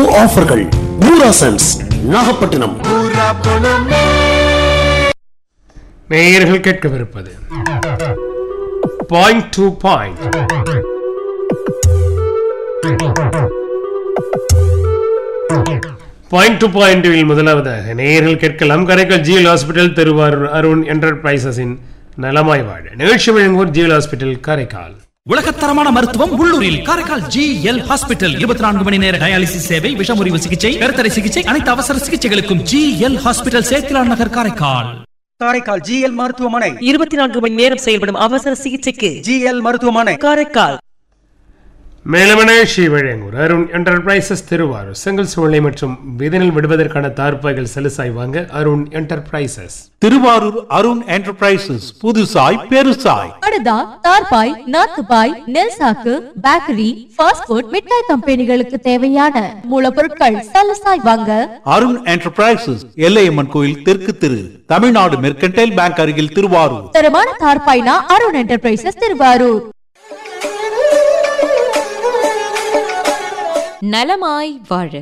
combo ஆஃபர்கள் நூராசன்ஸ் Nagapattinam நேயர்கள் கேட்கவிருப்பது point to point point to பாயிண்டில் முதலாவதாக நேயர்கள் கேட்கலாம் கரைக்கல் ஜிஎல் ஹாஸ்பிட்டல் திருவாரூர் அருண் என்டர்பிரைசஸின் நலமாய் வாழ நிகழ்ச்சி வழங்குவோர் ஜிஎல் ஹாஸ்பிட்டல் காரைக்கால் உலகத்தரமான மருத்துவம் உள்ளூரில் காரைக்கால் ஜி எல் ஹாஸ்பிட்டல் இருபத்தி நான்கு மணி நேர டயாலிசிஸ் சேவை விஷமுறிவு சிகிச்சை கருத்தடை சிகிச்சை அனைத்து அவசர சிகிச்சைகளுக்கும் ஜி எல் ஹாஸ்பிட்டல் சேத்திலான் நகர் காரைக்கால் காரைக்கால் ஜிஎல் மருத்துவமனை இருபத்தி நான்கு மணி நேரம் செயல்படும் அவசர சிகிச்சைக்கு ஜிஎல் மருத்துவமனை காரைக்கால் மேலும் நிகழ்ச்சி வழங்குவோர் அருண் என்டர்பிரைசஸ் திருவாரூர் செங்கல் சூளை மற்றும் விதனில் விடுவதற்கான தார்ப்பாய்கள் செலுசாய் வாங்க அருண் என்டர்பிரைசஸ் திருவாரூர் அருண் என்டர்பிரைசஸ் புதுசாய் பெருசாய் படுதா தார்பாய் நாத்துபாய் நெல் சாக்கு பேக்கரி ஃபாஸ்ட் ஃபுட் மிட்டாய் கம்பெனிகளுக்கு தேவையான மூலப்பொருட்கள் சலசாய் வாங்க அருண் என்டர்பிரைசஸ் எல்லையம்மன் கோயில் தெற்கு திரு தமிழ்நாடு மெர்கன்டைல் பேங்க் அருகில் திருவாரூர் தரமான தார்பாய்னா அருண் என்டர்பிரைசஸ் திருவாரூர் நலமாய் வாழ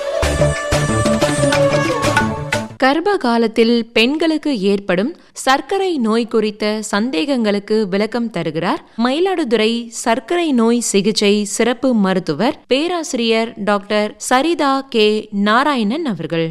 கர்ப்ப காலத்தில் பெண்களுக்கு ஏற்படும் சர்க்கரை நோய் குறித்த சந்தேகங்களுக்கு விளக்கம் தருகிறார் மயிலாடுதுறை சர்க்கரை நோய் சிகிச்சை சிறப்பு மருத்துவர் பேராசிரியர் டாக்டர் சரிதா கே நாராயணன் அவர்கள்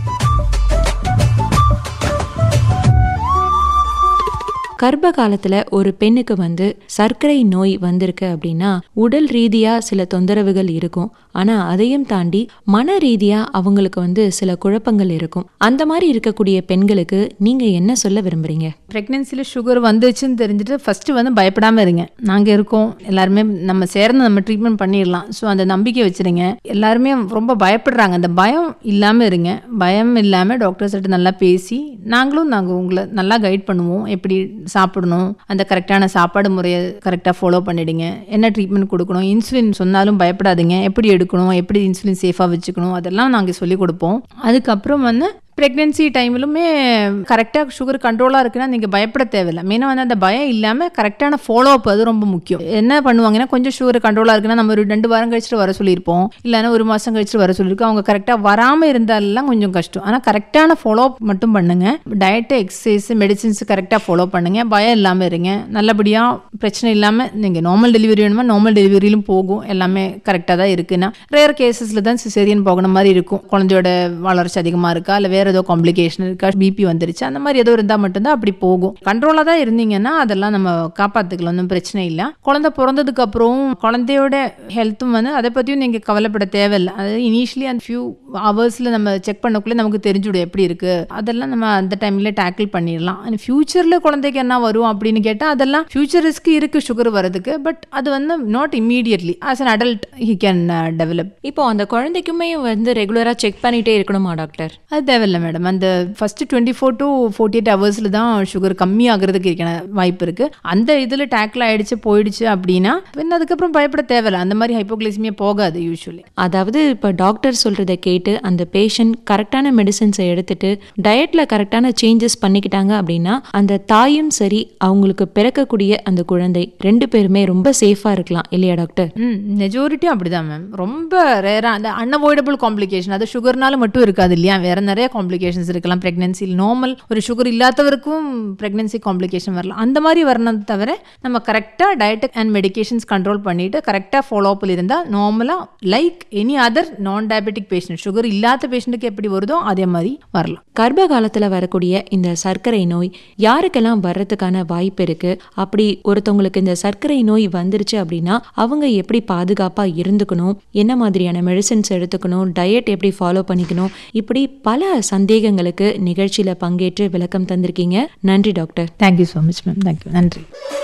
கர்ப்ப காலத்துல ஒரு பெண்ணுக்கு வந்து சர்க்கரை நோய் வந்திருக்கு அப்படின்னா உடல் ரீதியா சில தொந்தரவுகள் இருக்கும் ஆனா அதையும் தாண்டி மன ரீதியா அவங்களுக்கு வந்து சில குழப்பங்கள் இருக்கும் அந்த மாதிரி இருக்கக்கூடிய பெண்களுக்கு நீங்க என்ன சொல்ல விரும்புறீங்க ப்ரெக்னென்சியில் சுகர் வந்துச்சுன்னு தெரிஞ்சுட்டு ஃபஸ்ட்டு வந்து பயப்படாமல் இருங்க நாங்கள் இருக்கோம் எல்லாருமே நம்ம சேர்ந்து நம்ம ட்ரீட்மெண்ட் பண்ணிடலாம் ஸோ அந்த நம்பிக்கை வச்சுருங்க எல்லாருமே ரொம்ப பயப்படுறாங்க அந்த பயம் இல்லாமல் இருங்க பயம் இல்லாமல் டாக்டர்ஸ்கிட்ட நல்லா பேசி நாங்களும் நாங்கள் உங்களை நல்லா கைட் பண்ணுவோம் எப்படி சாப்பிடணும் அந்த கரெக்டான சாப்பாடு முறையை கரெக்டாக ஃபாலோ பண்ணிடுங்க என்ன ட்ரீட்மெண்ட் கொடுக்கணும் இன்சுலின் சொன்னாலும் பயப்படாதீங்க எப்படி எடுக்கணும் எப்படி இன்சுலின் சேஃபாக வச்சுக்கணும் அதெல்லாம் நாங்கள் சொல்லிக் கொடுப்போம் அதுக்கப்புறம் வந்து ப்ரெக்னென்சி டைம்லுமே கரெக்டாக சுகர் கண்ட்ரோலாக இருக்குன்னா நீங்கள் பயப்பட தேவையில்லை மெயினாக வந்து அந்த பயம் இல்லாமல் கரெக்டான ஃபாலோ அப் அது ரொம்ப முக்கியம் என்ன பண்ணுவாங்கன்னா கொஞ்சம் சுகர் கண்ட்ரோலாக இருக்குன்னா நம்ம ஒரு ரெண்டு வாரம் கழிச்சுட்டு வர சொல்லியிருப்போம் இல்லைன்னா ஒரு மாதம் கழிச்சுட்டு வர சொல்லியிருக்கோம் அவங்க கரெக்டாக வராமல் இருந்தாலெல்லாம் கொஞ்சம் கஷ்டம் ஆனால் கரெக்டான ஃபாலோ அப் மட்டும் பண்ணுங்க டயட்டு எக்ஸசைஸ் மெடிசின்ஸ் கரெக்டாக ஃபாலோ பண்ணுங்க பயம் இல்லாமல் இருங்க நல்லபடியாக பிரச்சனை இல்லாமல் நீங்கள் நார்மல் டெலிவரி வேணுமா நார்மல் டெலிவரியிலும் போகும் எல்லாமே கரெக்டாக தான் இருக்குன்னா ரேர் கேசஸில் தான் சிசேரியன் போகணும் மாதிரி இருக்கும் குழந்தையோட வளர்ச்சி அதிகமாக இருக்கா இல்லை வேற ஏதோ காம்ப்ளிகேஷன் இருக்கா பிபி வந்துருச்சு அந்த மாதிரி ஏதோ இருந்தால் மட்டும்தான் அப்படி போகும் கண்ட்ரோலாக தான் இருந்தீங்கன்னா அதெல்லாம் நம்ம காப்பாற்றிக்கலாம் ஒன்றும் பிரச்சனை இல்லை குழந்தை பிறந்ததுக்கு அப்புறம் குழந்தையோட ஹெல்த்தும் வந்து அதை பற்றியும் நீங்கள் கவலைப்பட தேவையில்லை அதாவது இனிஷியலி அந்த ஃபியூ ஹவர்ஸில் நம்ம செக் பண்ணக்குள்ளே நமக்கு தெரிஞ்சுடும் எப்படி இருக்குது அதெல்லாம் நம்ம அந்த டைமில் டேக்கிள் பண்ணிடலாம் அண்ட் ஃபியூச்சரில் குழந்தைக்கு என்ன வரும் அப்படின்னு கேட்டால் அதெல்லாம் ஃபியூச்சர் ரிஸ்க் இருக்குது சுகர் வரதுக்கு பட் அது வந்து not immediately as an adult he can develop இப்போ அந்த குழந்தைக்குமே வந்து ரெகுலரா செக் பண்ணிட்டே இருக்கணுமா டாக்டர் அது தேவையில்லை மேடம் அந்த first twenty four to forty eight ஹவர்ஸில் தான் சுகர் கம்மியாகிறதுக்கு இருக்கான வாய்ப்பு இருக்குது அந்த இதில் டேக்கிள் ஆயிடுச்சு போயிடுச்சு அப்படின்னா பின்ன அதுக்கப்புறம் பயப்பட தேவையில்லை அந்த மாதிரி ஹைப்போகிளைசிமியா போகாது யூஸ்வலி அதாவது இப்போ டாக்டர் சொல்றத கேட்டு அந்த பேஷண்ட் கரெக்டான மெடிசன்ஸை எடுத்துட்டு டயட்ல கரெக்டான சேஞ்சஸ் பண்ணிக்கிட்டாங்க அப்படின்னா அந்த தாயும் சரி அவங்களுக்கு பிறக்கக்கூடிய அந்த குழந்தை ரெண்டு பேருமே ரொம்ப சேஃபா இருக்கலாம் இல்லையா டாக்டர் ம் மெஜாரிட்டி அப்படிதான் மேம் ரொம்ப ரேராக அந்த அன்அவாய்டபுள் காம்ப்ளிகேஷன் அது சுகர்னால மட்டும் இருக்காது இல்லையா வேற நிறைய காம்ப்ளிகேஷன்ஸ் இருக்கலாம் ப்ரெக்னென்சியில் நார்மல் ஒரு சுகர் இல்லாதவருக்கும் ப்ரெக்னென்சி காம்ப்ளிகேஷன் வரலாம் அந்த மாதிரி வரணும் தவிர நம்ம கரெக்டாக டயட் அண்ட் மெடிகேஷன்ஸ் கண்ட்ரோல் பண்ணிட்டு கரெக்டாக ஃபாலோ அப்பில் இருந்தால் நார்மலாக like any other non diabetic patient sugar இல்லாத பேஷண்ட்டுக்கு எப்படி வருதோ அதே மாதிரி வரலாம் கர்ப்ப காலத்துல வரக்கூடிய இந்த சர்க்கரை நோய் யாருக்கெல்லாம் வர்றதுக்கான வாய்ப்பு இருக்கு அப்படி ஒருத்தவங்களுக்கு இந்த சர்க்கரை நோய் வந்துருச்சு அப்படின்னா அவங்க எப்படி பாதுகாப்பா இருந்துக்கணும் என்ன மாதிரியான மெடிசன்ஸ் எடுத்துக்கணும் டயட் எப்படி ஃபாலோ பண்ணிக்கணும் இப்படி பல சந்தேகங்களுக்கு நிகழ்ச்சியில பங்கேற்று விளக்கம் தந்திருக்கீங்க நன்றி doctor thank you so much ma'am thank you நன்றி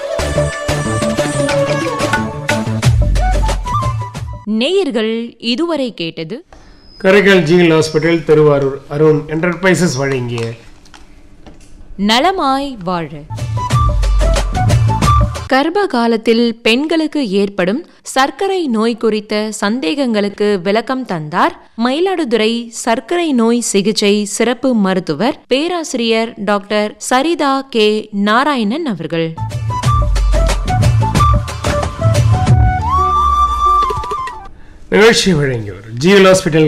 நேயர்கள் இதுவரை கேட்டது Karaikal GL hospital Thiruvarur Arun enterprises வழங்கிய நலமாய் வாழ கர்ப்ப காலத்தில் பெண்களுக்கு ஏற்படும் சர்க்கரை நோய் குறித்த சந்தேகங்களுக்கு விளக்கம் தந்தார் மயிலாடுதுறை சர்க்கரை நோய் சிகிச்சை சிறப்பு மருத்துவர் பேராசிரியர் டாக்டர் சரிதா கே நாராயணன் அவர்கள் நிகழ்ச்சி வழங்கியோர் ஜிஎல் ஹாஸ்பிட்டல்